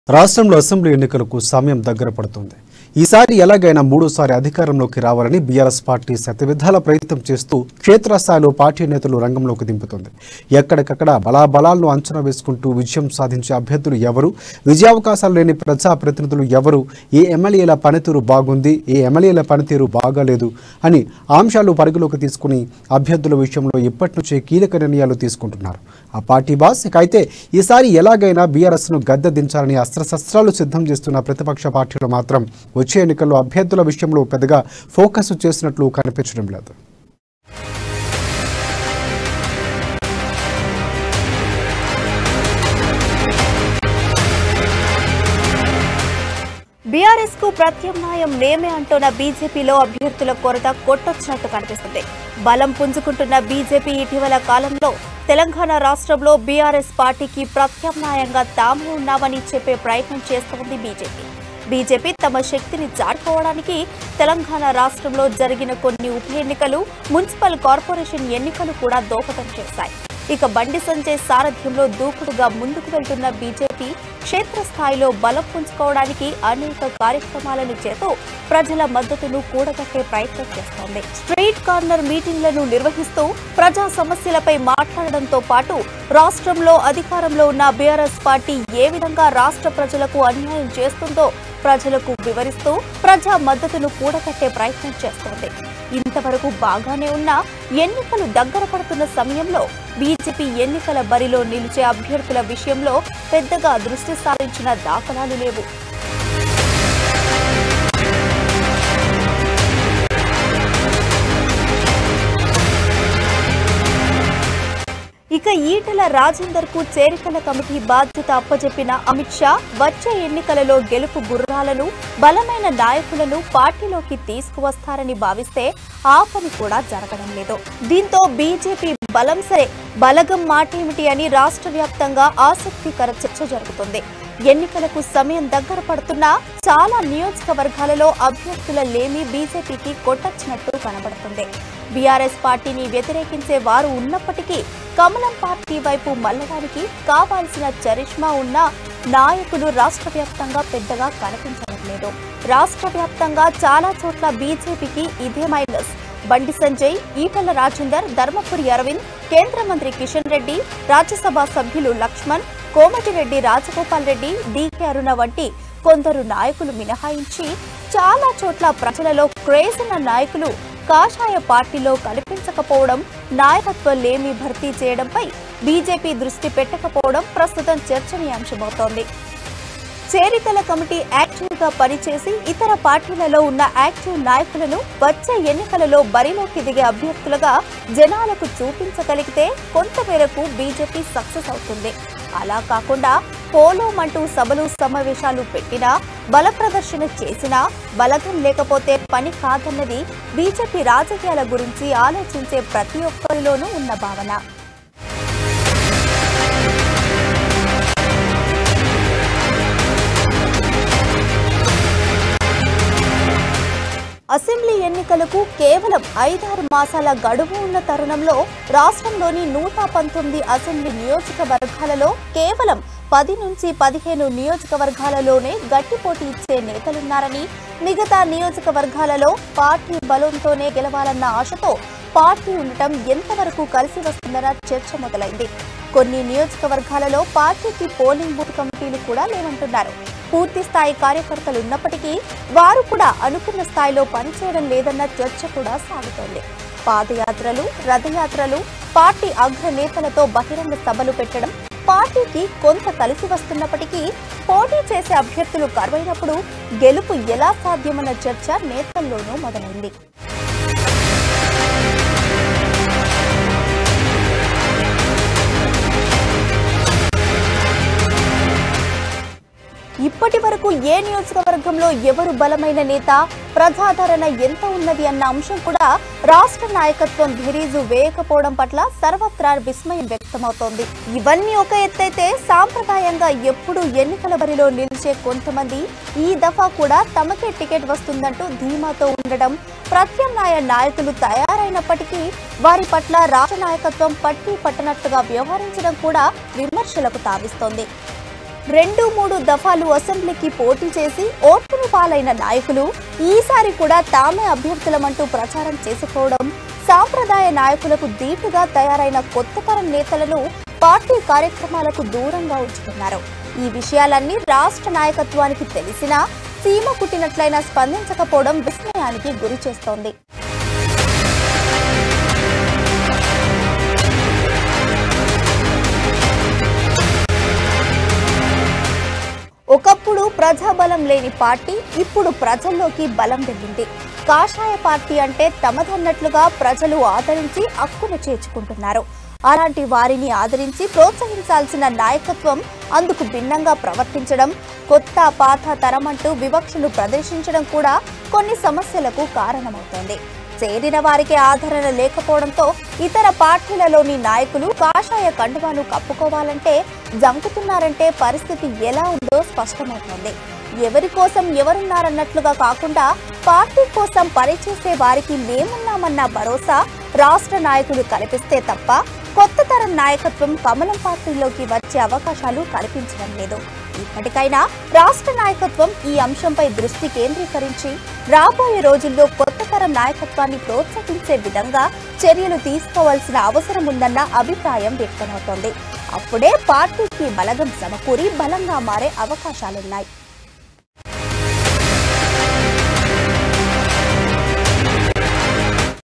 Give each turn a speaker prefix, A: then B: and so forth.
A: రాష్ట్రంలో అసెంబ్లీ ఎన్నికలకు సమయం దగ్గర పడుతుంది ఈసారి ఎలాగైనా మూడోసారి అధికారంలోకి రావాలని బీఆర్ఎస్ పార్టీ శతవిధాల ప్రయత్నం చేస్తూ క్షేత్రస్థాయిలో పార్టీ నేతలు రంగంలోకి దింపుతుంది ఎక్కడికక్కడ బలాబలాలను అంచనా వేసుకుంటూ విజయం సాధించే అభ్యర్థులు ఎవరు విజయావకాశాలు లేని ప్రజాప్రతినిధులు ఎవరు ఏ ఎమ్మెల్యేల పనితీరు బాగుంది ఏ ఎమ్మెల్యేల పనితీరు బాగాలేదు అని అంశాలు పరిగణలోకి తీసుకుని అభ్యర్థుల విషయంలో ఇప్పటి నుంచే కీలక నిర్ణయాలు తీసుకుంటున్నారు ఆ పార్టీ బాస్ ఇక అయితే ఈసారి ఎలాగైనా బీఆర్ఎస్ను గద్దె దించాలని అస్త్రశస్త్రాలు సిద్ధం చేస్తున్న ప్రతిపక్ష పార్టీలు మాత్రం వచ్చే ఎన్నికల్లో అభ్యర్థుల విషయంలో పెద్దగా ఫోకస్ చేసినట్లు కనిపించడం లేదు
B: బీఆర్ఎస్ కు ప్రత్యామ్నాయం మేమే అంటున్న బీజేపీలో అభ్యర్థుల కొరత కొట్టొచ్చినట్టు కనిపిస్తుంది బలం పుంజుకుంటున్న బీజేపీ ఇటీవల కాలంలో తెలంగాణ రాష్ట్రంలో బీఆర్ఎస్ పార్టీకి ప్రత్యామ్నాయంగా తామే ఉన్నామని చెప్పే ప్రయత్నం చేస్తోంది బీజేపీ బీజేపీ తమ శక్తిని చాటుకోవడానికి తెలంగాణ రాష్ట్రంలో జరిగిన కొన్ని ఉప ఎన్నికలు మున్సిపల్ కార్పొరేషన్ ఎన్నికలు కూడా దోహదం చేశాయి ఇక బండి సంజయ్ సారథ్యంలో దూకుడుగా ముందుకు వెళ్తున్న బీజేపీ క్షేత్రస్థాయిలో బలం పుంజుకోవడానికి అనేక కార్యక్రమాలను చేస్తూ ప్రజల మద్దతును కూడగట్టే ప్రయత్నం చేస్తోంది స్ట్రీట్ కార్నర్ మీటింగ్లను నిర్వహిస్తూ ప్రజా సమస్యలపై మాట్లాడడంతో పాటు రాష్ట్రంలో అధికారంలో ఉన్న బీఆర్ఎస్ పార్టీ ఏ విధంగా రాష్ట్ర ప్రజలకు అన్యాయం చేస్తుందో ప్రజలకు వివరిస్తూ ప్రజా మద్దతును కూడగట్టే ప్రయత్నం చేస్తోంది ఇంతవరకు బాగానే ఉన్నా ఎన్నికలు దగ్గర పడుతున్న సమయంలో బీజేపీ ఎన్నికల బరిలో నిలిచే అభ్యర్థుల విషయంలో పెద్దగా దృష్టి సారించిన దాఖలాలు లేవు ఇక ఈటల రాజేందర్ కు చేరికల కమిటీ బాధ్యత అప్పజెప్పిన అమిత్ షా వచ్చే ఎన్నికలలో గెలుపు గుర్రాలను బలమైన నాయకులను పార్టీలోకి తీసుకువస్తారని భావిస్తే ఆ పని కూడా జరగడం లేదు దీంతో బీజేపీ బలం సరే బలగం మాటేమిటి అని రాష్ట్ర వ్యాప్తంగా ఆసక్తికర చర్చ జరుగుతుంది ఎన్నికలకు సమయం దగ్గర పడుతున్నా చాలా నియోజకవర్గాలలో అభ్యర్థుల లేమి బీజేపీకి కొట్టొచ్చినట్టు కనబడుతుంది బీఆర్ఎస్ పార్టీని వ్యతిరేకించే వారు ఉన్నప్పటికీ కమలం పార్టీ వైపు మల్లడానికి కావాల్సిన చరిష్మా ఉన్న నాయకులు రాష్ట్ర వ్యాప్తంగా పెద్దగా కనిపించడం లేదు రాష్ట్ర వ్యాప్తంగా చాలా చోట్ల బీజేపీకి ఇదే మైనస్ బండి సంజయ్ ఈటల రాజేందర్ ధర్మపురి అరవింద్ కేంద్ర మంత్రి కిషన్ రెడ్డి రాజ్యసభ సభ్యులు లక్ష్మణ్ కోమటిరెడ్డి రాజగోపాల్ రెడ్డి డీకే అరుణ వంటి కొందరు నాయకులు మినహాయించి చాలా చోట్ల ప్రజలలో క్రేజ్ ఉన్న నాయకులు కాషాయ పార్టీలో కనిపించకపోవడం నాయకత్వ లేమి భర్తీ చేయడంపై బీజేపీ దృష్టి పెట్టకపోవడం ప్రస్తుతం చర్చనీయాంశమవుతోంది చేరికల కమిటీ యాక్టివ్ గా పనిచేసి ఇతర పార్టీలలో ఉన్న యాక్టివ్ నాయకులను వచ్చే ఎన్నికలలో బరిలోకి దిగే అభ్యర్థులుగా జనాలకు చూపించగలిగితే కొంతమేరకు బీజేపీ సక్సెస్ అవుతుంది అలా కాకుండా పోలోమంటూ సభలు సమావేశాలు పెట్టినా బల ప్రదర్శన చేసినా బలగం లేకపోతే పని కాదన్నది బీజేపీ రాజకీయాల గురించి ఆలోచించే ప్రతి ఒక్కరిలోనూ ఉన్న భావన అసెంబ్లీ ఎన్నికలకు కేవలం ఐదారు మాసాల గడువు ఉన్న తరుణంలో రాష్ట్రంలోని నూట పంతొమ్మిది అసెంబ్లీ నియోజకవర్గాలలో కేవలం పది నుంచి పదిహేను నియోజకవర్గాలలోనే గట్టి పోటీ ఇచ్చే నేతలున్నారని మిగతా నియోజకవర్గాలలో పార్టీ బలంతోనే గెలవాలన్న ఆశతో పార్టీ ఉండటం ఎంతవరకు కలిసి వస్తుందన్న చర్చ మొదలైంది కొన్ని నియోజకవర్గాలలో పార్టీకి పోలింగ్ బూత్ కమిటీలు కూడా లేవంటున్నారు పూర్తి స్థాయి కార్యకర్తలు ఉన్నప్పటికీ వారు కూడా అనుకున్న స్థాయిలో పనిచేయడం లేదన్న చర్చ కూడా సాగుతోంది పాదయాత్రలు రథయాత్రలు పార్టీ అగ్రనేతలతో బహిరంగ సభలు పెట్టడం పార్టీకి కొంత కలిసి వస్తున్నప్పటికీ పోటీ చేసే అభ్యర్థులు కరువైనప్పుడు గెలుపు ఎలా సాధ్యమన్న చర్చ నేతల్లోనూ మొదలైంది ఇప్పటి వరకు ఏ నియోజకవర్గంలో ఎవరు బలమైన నేత ప్రజాదరణ ఎంత ఉన్నది అన్న అంశం కూడా రాష్ట్ర నాయకత్వం భిరీజు వేయకపోవడం పట్ల సర్వత్రా విస్మయం వ్యక్తమవుతోంది ఇవన్నీ ఒక ఎత్తైతే సాంప్రదాయంగా ఎప్పుడు ఎన్నికల బరిలో నిలిచే కొంతమంది ఈ దఫా కూడా తమకే టికెట్ వస్తుందంటూ ధీమాతో ఉండడం ప్రత్యామ్నాయ నాయకులు తయారైనప్పటికీ వారి పట్ల రాష్ట్ర నాయకత్వం పట్టి పట్టనట్టుగా వ్యవహరించడం కూడా విమర్శలకు తావిస్తోంది రెండు మూడు దఫాలు అసెంబ్లీకి పోటీ చేసి ఓటమి పాలైన నాయకులు ఈసారి కూడా తామే అభ్యర్థులమంటూ ప్రచారం చేసుకోవడం సాంప్రదాయ నాయకులకు దీటుగా తయారైన కొత్త తరం నేతలను పార్టీ కార్యక్రమాలకు దూరంగా ఉంచుతున్నారు ఈ విషయాలన్నీ రాష్ట్ర నాయకత్వానికి తెలిసినా సీమ కుట్టినట్లయినా స్పందించకపోవడం విస్మయానికి గురి చేస్తోంది ఒకప్పుడు ప్రజాబలం లేని పార్టీ ఇప్పుడు ప్రజల్లోకి బలం వెళ్ళింది కాషాయ పార్టీ అంటే తమదన్నట్లుగా ప్రజలు ఆదరించి హక్కును చేర్చుకుంటున్నారు అలాంటి వారిని ఆదరించి ప్రోత్సహించాల్సిన నాయకత్వం అందుకు భిన్నంగా ప్రవర్తించడం కొత్త పాత తరమంటూ వివక్షను ప్రదర్శించడం కూడా కొన్ని సమస్యలకు కారణమవుతోంది చేరిన వారికి ఆదరణ లేకపోవడంతో ఇతర పార్టీలలోని నాయకులు కాషాయ కండువాను కప్పుకోవాలంటే జంకుతున్నారంటే పరిస్థితి ఎలా ఉందో స్పష్టమవుతోంది ఎవరి కోసం ఎవరున్నారన్నట్లుగా కాకుండా పార్టీ కోసం పనిచేసే వారికి మేమున్నామన్న భరోసా రాష్ట్ర నాయకులు కల్పిస్తే తప్ప కొత్త తరం నాయకత్వం కమలం పార్టీలోకి వచ్చే అవకాశాలు కనిపించడం లేదు ఇప్పటికైనా రాష్ట్ర నాయకత్వం ఈ అంశంపై దృష్టి కేంద్రీకరించి రాబోయే రోజుల్లో కొత్త తరం నాయకత్వాన్ని ప్రోత్సహించే విధంగా చర్యలు తీసుకోవాల్సిన అవసరం ఉందన్న అభిప్రాయం వ్యక్తమవుతోంది అప్పుడే పార్టీకి బలగం సమకూరి బలంగా మారే అవకాశాలున్నాయి